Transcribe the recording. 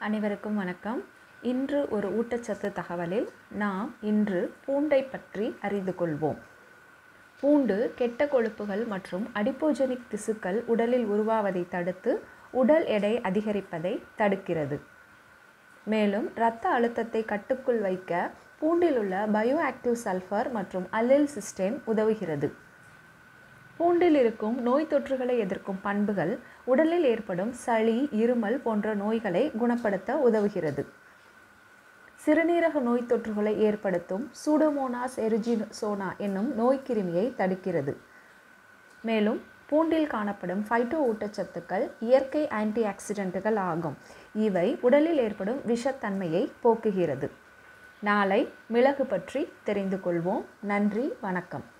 அனைவருக்கும் வணக்கம் இன்று ஒரு ஊட்டச்சத்து தகவலில் நாம் இன்று பூண்டை பற்றி அறிந்து கொள்வோம் பூண்டு கெட்ட கொழுப்புகள் மற்றும் அடிப்போஜெனிக் திசுக்கள் உடலில் உருவாவதை தடுத்து உடல் எடை அதிகரிப்பதை தடுக்கிறது மேலும் இரத்த அழுத்தத்தை கட்டுக்குள் வைக்க பூண்டில் உள்ள பயோ ஆக்டிவ் சல்ஃபர் மற்றும் அல்லில் சிஸ்டேன் உதவுகிறது பூண்டில் இருக்கும் நோய் தொற்றுகளை எதிர்க்கும் பண்புகள் உடலில் ஏற்படும் சளி இருமல் போன்ற நோய்களை குணப்படுத்த உதவுகிறது சிறுநீரக நோய் தொற்றுகளை ஏற்படுத்தும் சூடோமோனாஸ் எரிஜிசோனா என்னும் நோய்க்கிருமியை தடுக்கிறது மேலும் பூண்டில் காணப்படும் ஃபைட்டோ ஊட்டச்சத்துக்கள் இயற்கை ஆன்டி ஆக்சிடென்ட்டுகள் ஆகும் இவை உடலில் ஏற்படும் விஷத்தன்மையை போக்குகிறது நாளை மிளகு பற்றி தெரிந்து கொள்வோம் நன்றி வணக்கம்